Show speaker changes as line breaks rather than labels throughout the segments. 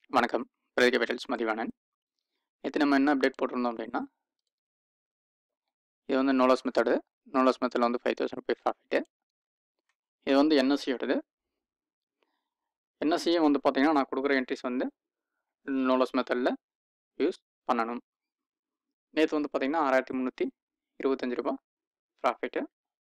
வணக்கம் பிரதி கேபிட்டல்ஸ் மதிவாணன் நேற்று நம்ம என்ன அப்டேட் போட்டிருந்தோம் அப்படின்னா இது வந்து நோலாஸ் மெத்தடு நோலாஸ் மெத்தடில் வந்து ஃபைவ் தௌசண்ட் ருபீஸ் ப்ராஃபிட்டு இது வந்து என்எஸ்சியோடது என்எஸ்சியும் வந்து பார்த்தீங்கன்னா நான் கொடுக்குற என்ட்ரிஸ் வந்து நோலாஸ் மெத்தடில் யூஸ் பண்ணணும் நேற்று வந்து பார்த்தீங்கன்னா ஆறாயிரத்தி முந்நூற்றி இருபத்தஞ்சி ரூபா ப்ராஃபிட்டு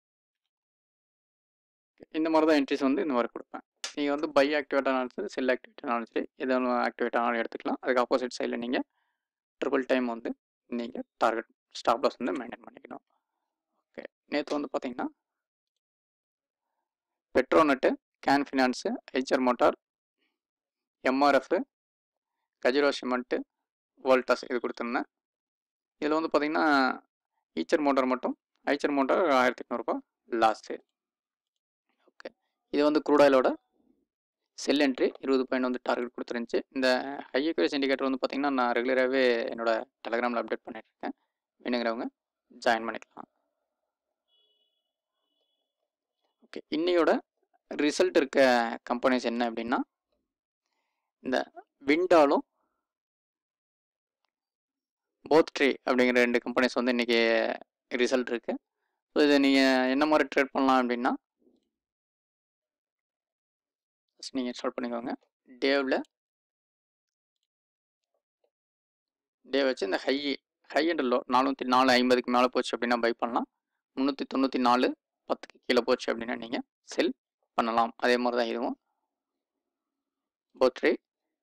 இந்த மாதிரி தான் என்ட்ரிஸ் வந்து இந்த மாதிரி கொடுப்பேன் நீங்கள் வந்து பை ஆக்டிவேட் ஆனாலும் சரி செல் ஆக்டிவேட் ஆனாலும் சரி எது ஆக்டிவேட் ஆனாலும் எடுத்துக்கலாம் அதுக்கு ஆப்போசிட் சைடில் நீங்கள் ட்ரிபிள் டைம் வந்து நீங்கள் டார்கெட் ஸ்டாப் லாஸ் வந்து மெயின்டைன் பண்ணிக்கணும் ஓகே நேற்று வந்து பார்த்தீங்கன்னா Petronet Can finance Eicher motor MRF கஜிரோ சிமெண்ட்டு வோல்டாஸ் இது கொடுத்துருந்தேன் இதில் வந்து பார்த்தீங்கன்னா ஈச்சர் மோட்டார் மட்டும் ஐச்சர் மோட்டார் ஆயிரத்தி எட்நூறுபா லாஸ்ட்டு ஓகே இது வந்து க்ரூடாயிலோட செல் என்ட்ரி இருபது பாயிண்ட் வந்து டார்கெட் கொடுத்துருந்துச்சு இந்த ஹை எக்வேஸ் இண்டிகேட்டர் வந்து பார்த்தீங்கன்னா நான் ரெகுலராகவே என்னோட டெலகிராமில் அப்டேட் பண்ணிட்டு இருக்கேன் வேணுங்கிறவங்க ஜாயின் பண்ணிக்கலாம் ஓகே இன்னையோட ரிசல்ட் இருக்க கம்பெனிஸ் என்ன அப்படின்னா இந்த விண்டாலும் போத் ட்ரீ அப்படிங்கிற ரெண்டு கம்பெனிஸ் வந்து இன்றைக்கி ரிசல்ட் இருக்குது ஸோ இதை நீங்கள் என்ன மாதிரி ட்ரேட் பண்ணலாம் அப்படின்னா ஃபஸ்ட் நீங்கள் இன்ஸ்டால் பண்ணிக்கோங்க டேவில் டே வச்சு இந்த ஹை ஹை அண்ட் லோ நானூற்றி நாலு ஐம்பதுக்கு மேலே போச்சு அப்படின்னா பை பண்ணலாம் முந்நூற்றி தொண்ணூற்றி நாலு பத்துக்கு கீழே போச்சு அப்படின்னா நீங்கள் செல் பண்ணலாம் அதே மாதிரி தான் இதுவும் போத்ரே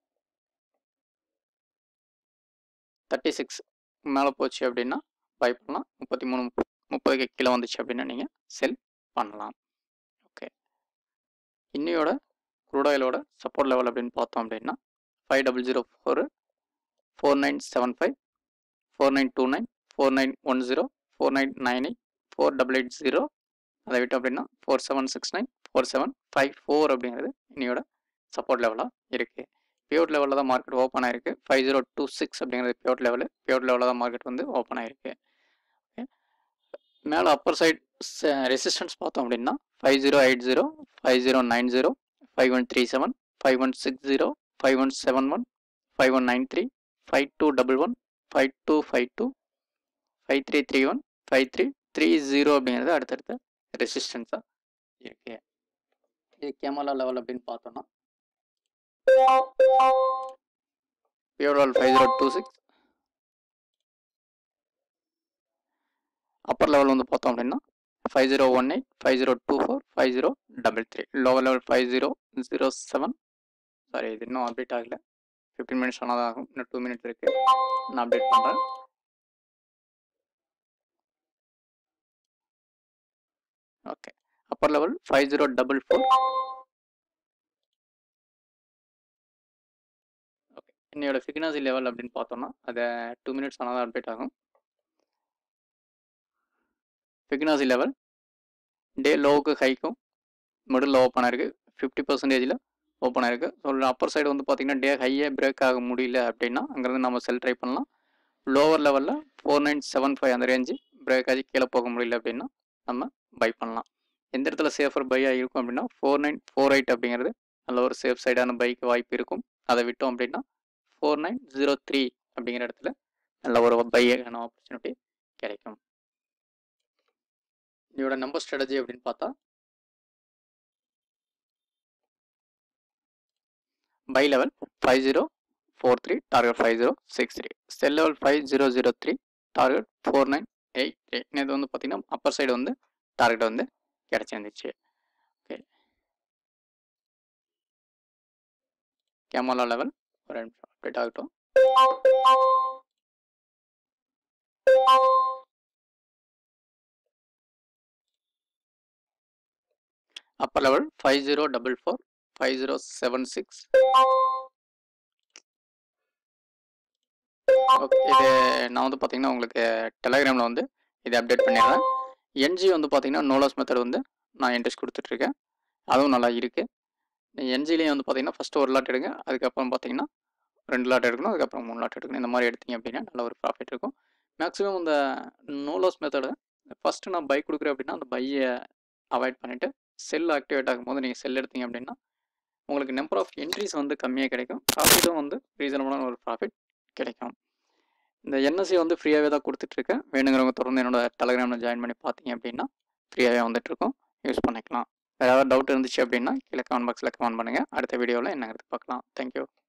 தேர்ட்டி சிக்ஸ் மேலே போச்சு அப்படின்னா பை பண்ணலாம் முப்பத்தி மூணு முப்பதுக்கு கீழே வந்துச்சு அப்படின்னா நீங்கள் செல் பண்ணலாம் ஓகே இன்னையோட க்ரூடாயிலோட சப்போர்ட் லெவல் அப்படின்னு பார்த்தோம் அப்படின்னா five double zero four four nine seven five four nine two nine four nine one zero four nine nine eight four double eight zero அதை விட்டு அப்படின்னா four seven six nine four seven five four அப்படிங்கிறது இன்னையோட support லெவலாக இருக்குது pivot லெவலில் தான் market open ஆயிருக்கு ஃபைவ் ஜீரோ டூ சிக்ஸ் அப்படிங்கிறது பியூட் லெவலு பியூட் லெவலில் தான் மார்க்கெட் வந்து ஓப்பன் ஆயிருக்கு மேலே அப்பர் சைட் ரெசிஸ்டன்ஸ் பார்த்தோம் அப்படின்னா five zero eight zero five zero nine zero five one three seven five one six zero five one seven one five one nine three five two double one five two five two five three three one five three three zero அப்படிங்கிறது அடுத்தடுத்த ரெசிஸ்டன்ஸாக இருக்கு இது கேமலா level அப்படின்னு பார்த்தோம்னா பியூர்வால் five zero two six upper level வந்து பார்த்தோம் அப்படின்னா five zero one eight five zero two four five zero double three lower level five zero zero seven sorry இது இன்னும் அப்டேட் ஆகலை ஃபிஃப்டீன் மினிட்ஸ் ஆனால் தான் ஆகும் இன்னும் டூ மினிட்ஸ் இருக்குது நான் அப்டேட் பண்ணுறேன் okay upper level five zero double four okay என்னையோட ஃபிக்னாசி லெவல் அப்படின்னு பார்த்தோம்னா அதை டூ மினிட்ஸ் ஆனால் தான் அப்டேட் ஆகும் ஃபிக்னாசி லெவல் டே லோவுக்கு ஹைக்கும் மிடில் ஓப்பன் ஆயிருக்கு ஃபிஃப்டி பர்சன்டேஜில் ஓப்பன் ஆயிருக்கு ஸோ அப்பர் சைடு வந்து பார்த்தீங்கன்னா டே ஹையே பிரேக் ஆக முடியல அப்படின்னா அங்கேருந்து நம்ம செல் ட்ரை பண்ணலாம் லோவர் லெவலில் ஃபோர் நைன் செவன் ஃபைவ் அந்த ரேஞ்சு பிரேக் ஆகி கீழே போக முடியல அப்படின்னா நம்ம பை பண்ணலாம் எந்த இடத்துல சேஃபர் பையாக இருக்கும் அப்படின்னா ஃபோர் நைன் ஃபோர் எயிட் அப்படிங்கிறது நல்ல ஒரு சேஃப் சைடான பைக்கு வாய்ப்பு இருக்கும் அதை விட்டோம் அப்படின்னா ஃபோர் நைன் ஜீரோ த்ரீ அப்படிங்கிற இடத்துல நல்ல ஒரு பையான ஆப்பர்ச்சுனிட்டி கிடைக்கும் இதோட நம்பர் ஸ்ட்ராட்டஜி அப்படின்னு பார்த்தா buy level five zero four three target five zero six three sell level five zero zero three target four nine eight three இது வந்து பார்த்தீங்கன்னா அப்பர் சைடு வந்து டார்கெட் வந்து கிடச்சிருந்துச்சு ஓகே கேமரா லெவல் ஒரு நிமிஷம் அப்டேட் ஆகட்டும் upper level five zero double four five zero seven six okay இது நான் வந்து பார்த்தீங்கன்னா உங்களுக்கு டெலகிராமில் வந்து இதை அப்டேட் பண்ணிடுறேன் என்ஜி வந்து பார்த்தீங்கன்னா நோலாஸ் மெத்தட் வந்து நான் இன்ட்ரெஸ்ட் கொடுத்துட்ருக்கேன் அதுவும் நல்லா இருக்குது என்ஜிலையும் வந்து பார்த்தீங்கன்னா ஃபஸ்ட்டு ஒரு லாட் எடுங்க அதுக்கப்புறம் பார்த்தீங்கன்னா ரெண்டு லாட் எடுக்கணும் அதுக்கப்புறம் மூணு லாட் எடுக்கணும் இந்த மாதிரி எடுத்தீங்க அப்படின்னா நல்ல ஒரு ப்ராஃபிட் இருக்கும் மேக்ஸிமம் இந்த நோலாஸ் மெத்தடை ஃபஸ்ட்டு நான் பை கொடுக்குறேன் அப்படின்னா அந்த பையை அவாய்ட் பண்ணிவிட்டு செல் ஆக்டிவேட் ஆகும்போது நீங்கள் செல் எடுத்தீங்க அப்படின்னா உங்களுக்கு நம்பர் ஆஃப் என்ட்ரிஸ் வந்து கம்மியாக கிடைக்கும் ப்ராஃபிட்டும் வந்து ரீசனபுளான ஒரு ப்ராஃபிட் கிடைக்கும் இந்த என்எஸ்சி வந்து ஃப்ரீயாகவே தான் கொடுத்துட்ருக்கேன் வேணுங்கிறவங்க தொடர்ந்து என்னோட டெலகிராமில் ஜாயின் பண்ணி பார்த்தீங்க அப்படின்னா ஃப்ரீயாகவே வந்துட்டுருக்கோம் யூஸ் பண்ணிக்கலாம் வேறு ஏதாவது டவுட் இருந்துச்சு அப்படின்னா கீழே கமெண்ட் பாக்ஸில் கமெண்ட் பண்ணுங்கள் அடுத்த வீடியோவில் என்னங்கிறது பார்க்கலாம் தேங்க்யூ